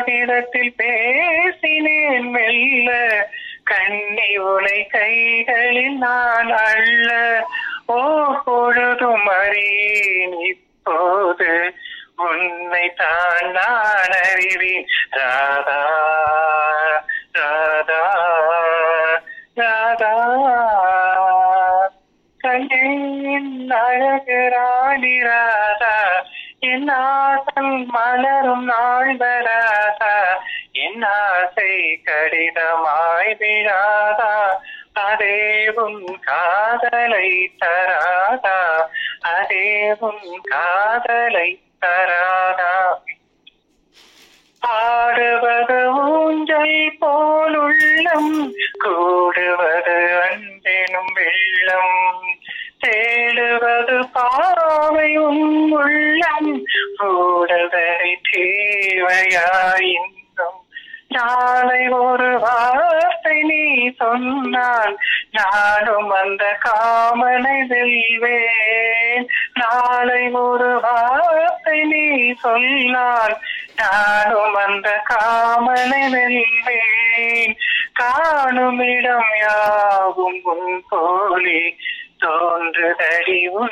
காகிதத்தில் பேசினேன் மெல்ல கண்ணி உலை கைகளில் நான் அள்ள ஓ பொழுதும் அறியேன் இப்போது உன்னை தான் நான் அறிவேன் ராதா ராதா ராதா கண்ணேன் அழகு ராணி ராதா என் ஆசல் மலரும் நாள் வராதா என் ஆசை கடிதமாய் விழாதா அதே உன் காதலை தராதா அதே உன் காதலை தராதா ஆடுவது ஊஞ்சல் போல் உள்ளம் கூடுவது அன்பெனும் வெள்ளம் தேடுவது பாவை உன் உள்ளம் கூடுவதை தேவையாயின்றும் நாளை ஒரு வார்த்தை நீ சொன்னால் நானும் அந்த காமனை வெல்வேன் நாளை ஒரு வார்த்தை நீ சொன்னால் நானும் அந்த காமனை வெல்வேன் காணுமிடம் யாவும் உன் போலே தோன்றுதடி உன்